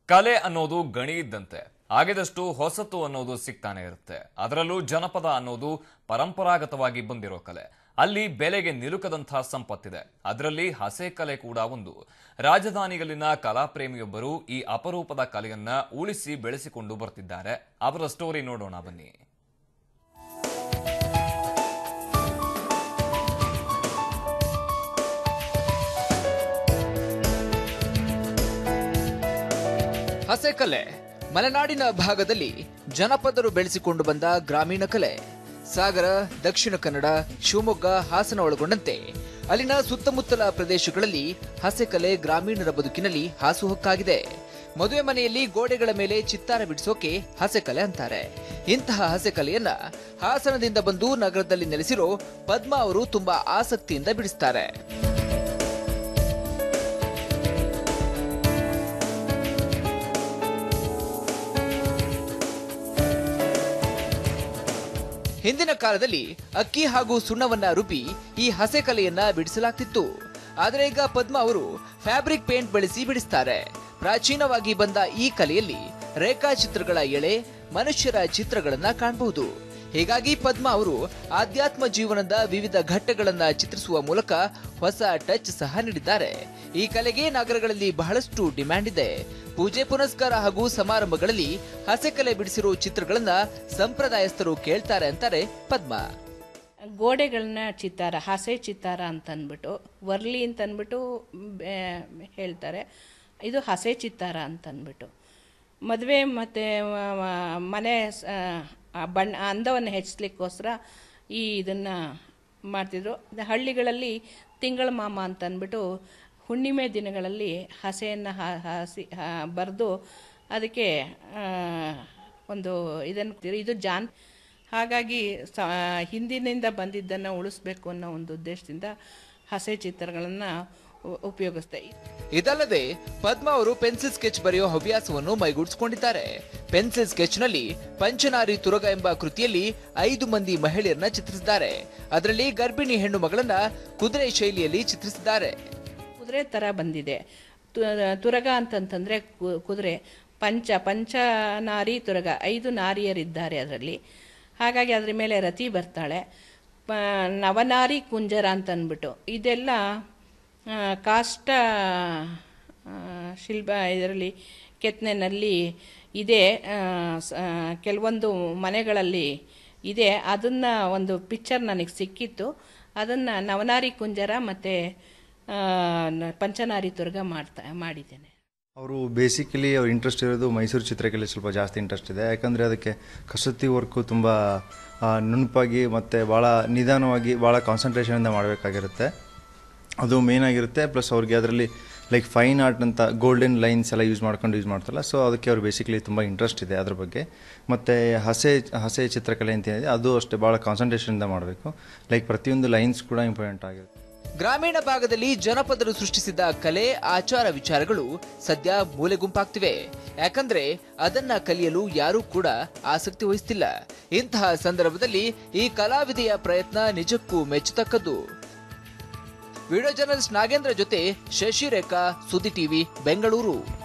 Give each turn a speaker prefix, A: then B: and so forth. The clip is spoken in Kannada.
A: ಕಲೆ ಅನ್ನೋದು ಗಣಿ ಇದ್ದಂತೆ ಆಗಿದಷ್ಟು ಹೊಸತು ಅನ್ನೋದು ಸಿಗ್ತಾನೆ ಇರುತ್ತೆ ಅದರಲ್ಲೂ ಜನಪದ ಅನ್ನೋದು ಪರಂಪರಾಗತವಾಗಿ ಬಂದಿರೋ ಕಲೆ ಅಲ್ಲಿ ಬೆಲೆಗೆ ನಿಲುಕದಂತಹ ಸಂಪತ್ತಿದೆ ಅದರಲ್ಲಿ ಹಸೆ ಕಲೆ ಕೂಡ ಒಂದು ರಾಜಧಾನಿಗಲ್ಲಿನ ಕಲಾಪ್ರೇಮಿಯೊಬ್ಬರು ಈ ಅಪರೂಪದ ಕಲೆಯನ್ನ ಉಳಿಸಿ ಬೆಳೆಸಿಕೊಂಡು ಬರ್ತಿದ್ದಾರೆ ಅವರ ಸ್ಟೋರಿ ನೋಡೋಣ ಬನ್ನಿ
B: ಹಸೆಕಲೆ ಮಲೆನಾಡಿನ ಭಾಗದಲ್ಲಿ ಜನಪದರು ಬೆಳೆಸಿಕೊಂಡು ಬಂದ ಗ್ರಾಮೀಣ ಕಲೆ ಸಾಗರ ದಕ್ಷಿಣ ಕನ್ನಡ ಶಿವಮೊಗ್ಗ ಹಾಸನ ಒಳಗೊಂಡಂತೆ ಅಲ್ಲಿನ ಸುತ್ತಮುತ್ತಲ ಪ್ರದೇಶಗಳಲ್ಲಿ ಹಸೆಕಲೆ ಗ್ರಾಮೀಣರ ಬದುಕಿನಲ್ಲಿ ಹಾಸುಹೊಕ್ಕಾಗಿದೆ ಮದುವೆ ಮನೆಯಲ್ಲಿ ಗೋಡೆಗಳ ಮೇಲೆ ಚಿತ್ತಾರ ಬಿಡಿಸೋಕೆ ಹಸೆಕಲೆ ಅಂತಾರೆ ಇಂತಹ ಹಸೆಕಲೆಯನ್ನ ಹಾಸನದಿಂದ ಬಂದು ನಗರದಲ್ಲಿ ನೆಲೆಸಿರೋ ಪದ್ಮಾ ಅವರು ತುಂಬಾ ಆಸಕ್ತಿಯಿಂದ ಬಿಡಿಸ್ತಾರೆ ಹಿಂದಿನ ಕಾಲದಲ್ಲಿ ಅಕ್ಕಿ ಹಾಗೂ ಸುಣ್ಣವನ್ನ ರುಬ್ಬಿ ಈ ಹಸೆ ಕಲೆಯನ್ನ ಬಿಡಿಸಲಾಗ್ತಿತ್ತು ಆದರೆ ಈಗ ಪದ್ಮ ಅವರು ಫ್ಯಾಬ್ರಿಕ್ ಪೇಂಟ್ ಬಳಸಿ ಬಿಡಿಸ್ತಾರೆ ಪ್ರಾಚೀನವಾಗಿ ಬಂದ ಈ ಕಲೆಯಲ್ಲಿ ರೇಖಾಚಿತ್ರಗಳ ಎಳೆ ಮನುಷ್ಯರ ಚಿತ್ರಗಳನ್ನ ಕಾಣಬಹುದು ಹೀಗಾಗಿ ಪದ್ಮ ಅವರು ಆಧ್ಯಾತ್ಮ ಜೀವನದ ವಿವಿಧ ಘಟ್ಟಗಳನ್ನ ಚಿತ್ರಿಸುವ ಮೂಲಕ ಹೊಸ ಟಚ್ ಸಹ ನೀಡಿದ್ದಾರೆ ಈ ಕಲೆಗೆ ನಗರಗಳಲ್ಲಿ ಬಹಳಷ್ಟು ಡಿಮ್ಯಾಂಡ್ ಇದೆ ಪೂಜೆ ಪುನಸ್ಕಾರ ಹಾಗೂ ಸಮಾರಂಭಗಳಲ್ಲಿ ಹಸೆಕಲೆ ಬಿಡಿಸಿರೋ ಚಿತ್ರಗಳನ್ನ ಸಂಪ್ರದಾಯಸ್ಥರು ಕೇಳ್ತಾರೆ ಅಂತಾರೆ ಪದ್ಮ
C: ಗೋಡೆಗಳನ್ನ ಚಿತ್ತಾರ ಹಸೆ ಚಿತ್ತಾರ ಅಂತ ಅಂದ್ಬಿಟ್ಟು ವರ್ಲಿ ಅಂತ ಅಂದ್ಬಿಟ್ಟು ಬೆ- ಹೇಳ್ತಾರೆ ಇದು ಹಸೆ ಚಿತ್ತಾರ ಅಂತ ಅಂದ್ಬಿಟ್ಟು ಮದುವೆ ಮತ್ತು ಮನೆ ಸ- ಆ ಬಣ್ಣ ಅಂದವನ್ನು ಹೆಚ್ಚಲಿಕ್ಕೋಸ್ಕರ ಈ ಇದನ್ನು ಮಾಡ್ತಿದ್ರು ಇದು ಹಳ್ಳಿಗಳಲ್ಲಿ ತಿಂಗಳ ಮಾಮ ಅಂತ ಅಂದ್ಬಿಟ್ಟು ಹುಣ್ಣಿಮೆ ದಿನಗಳಲ್ಲಿ ಹಸೆಯನ್ನು ಹಸಿ ಬರೆದು ಅದಕ್ಕೆ ಆ, ಒಂದು ಇದನ್ನು ಇದು ಜಾನ್ ಹಾಗಾಗಿ ಸ ಹಿಂದಿನಿಂದ ಬಂದಿದ್ದನ್ನು ಉಳಿಸ್ಬೇಕು ಅನ್ನೋ ಒಂದು ಉದ್ದೇಶದಿಂದ ಹಸೆ ಚಿತ್ರಗಳನ್ನು ಉಪಯೋಗಿಸ್ತೆ
B: ಇದಲ್ಲದೆ ಪದ್ಮ ಅವರು ಪೆನ್ಸಿಲ್ ಸ್ಕೆಚ್ ಬರೆಯೋ ಹವ್ಯಾಸವನ್ನು ಮೈಗೂಡಿಸಿಕೊಂಡಿದ್ದಾರೆ ಪೆನ್ಸಿಲ್ ಸ್ಕೆಚ್ ನಲ್ಲಿ ಪಂಚನಾರಿ ತುರಗ ಎಂಬ ಕೃತಿಯಲ್ಲಿ ಐದು ಮಂದಿ ಮಹಿಳೆಯರನ್ನ ಚಿತ್ರಿಸಿದ್ದಾರೆ ಅದರಲ್ಲಿ ಗರ್ಭಿಣಿ ಹೆಣ್ಣು ಮಗಳನ್ನ ಕುದುರೆ ಶೈಲಿಯಲ್ಲಿ ಚಿತ್ರಿಸಿದ್ದಾರೆ
C: ಕುದುರೆ ಥರ ಬಂದಿದೆ ತು- ತುರಗ ಅಂತಂತಂದರೆ ಕುದುರೆ ಪಂಚ ಪಂಚನಾರಿ ತುರಗ ಐದು ನಾರಿಯರಿದ್ದಾರೆ ಅದರಲ್ಲಿ ಹಾಗಾಗಿ ಅದರ ಮೇಲೆ ರತಿ ಬರ್ತಾಳೆ ಪ ನವನಾರಿ ಕುಂಜರ ಅಂತ ಅಂದ್ಬಿಟ್ಟು ಇದೆಲ್ಲ ಆ, ಕಾಷ್ಟ ಆ, ಶಿಲ್ಪ ಇದರಲ್ಲಿ ಕೆತ್ತನೆನಲ್ಲಿ ಇದೆ ಆ, ಸ- ಆ, ಕೆಲವೊಂದು ಮನೆಗಳಲ್ಲಿ ಇದೆ ಅದನ್ನು ಒಂದು ಪಿಕ್ಚರ್ ನನಗೆ ಸಿಕ್ಕಿತ್ತು ಅದನ್ನು ನವನಾರಿ ಕುಂಜರ ಮತ್ತು ಪಂಚನಾರಿ ತುರ್ಗ ಮಾಡ್ತಾ ಮಾಡಿದ್ದೇನೆ
D: ಅವರು ಬೇಸಿಕಲಿ ಅವ್ರ ಇಂಟ್ರೆಸ್ಟ್ ಇರೋದು ಮೈಸೂರು ಚಿತ್ರಕಲೆ ಸ್ವಲ್ಪ ಜಾಸ್ತಿ ಇಂಟ್ರೆಸ್ಟ್ ಇದೆ ಯಾಕಂದರೆ ಅದಕ್ಕೆ ಕಸೂತಿ ವರ್ಕು ತುಂಬ ಆ, ನುಣುಪಾಗಿ ಮತ್ತು ಭಾಳ ನಿಧಾನವಾಗಿ ಭಾಳ ಕಾನ್ಸಂಟ್ರೇಷನಿಂದ ಮಾಡಬೇಕಾಗಿರುತ್ತೆ ಅದು ಮೇನ್ ಆಗಿರುತ್ತೆ ಪ್ಲಸ್ ಅವ್ರಿಗೆ ಅದರಲ್ಲಿ ಲೈಕ್ ಫೈನ್ ಆರ್ಟ್ ಅಂತ ಗೋಲ್ಡನ್ ಲೈನ್ಸ್ ಎಲ್ಲ ಯೂಸ್ ಮಾಡ್ಕೊಂಡು ಯೂಸ್ ಮಾಡ್ತಾರಲ್ಲ ಸೊ ಅದಕ್ಕೆ ಅವ್ರು ಬೇಸಿಕಲಿ ತುಂಬ ಇಂಟ್ರೆಸ್ಟ್ ಇದೆ ಅದ್ರ ಬಗ್ಗೆ ಮತ್ತು ಹಸೆ ಹಸೆ ಚಿತ್ರಕಲೆ ಅಂತ ಏನಿದೆ ಅದು ಅಷ್ಟೇ ಭಾಳ ಕಾನ್ಸಂಟ್ರೇಷನಿಂದ ಮಾಡಬೇಕು ಲೈಕ್ ಪ್ರತಿಯೊಂದು ಲೈನ್ಸ್ ಕೂಡ ಇಂಪಾರ್ಟೆಂಟ್ ಆಗಿರುತ್ತೆ
B: ಗ್ರಾಮೀಣ ಭಾಗದಲ್ಲಿ ಜನಪದರು ಸೃಷ್ಟಿಸಿದ ಕಲೆ ಆಚಾರ ವಿಚಾರಗಳು ಸದ್ಯ ಮೂಲೆ ಗುಂಪಾಗ್ತಿವೆ ಯಾಕಂದ್ರೆ ಅದನ್ನ ಕಲಿಯಲು ಯಾರೂ ಕೂಡ ಆಸಕ್ತಿ ವಹಿಸ್ತಿಲ್ಲ ಇಂತಹ ಸಂದರ್ಭದಲ್ಲಿ ಈ ಕಲಾವಿದೆಯ ಪ್ರಯತ್ನ ನಿಜಕ್ಕೂ ಮೆಚ್ಚತಕ್ಕದ್ದು ವಿಡಿಯೋ ಜರ್ನಲಿಸ್ಟ್ ನಾಗೇಂದ್ರ ಜೊತೆ ಶಶಿರೇಖಾ ಸುದ್ದಿ ಟಿವಿ ಬೆಂಗಳೂರು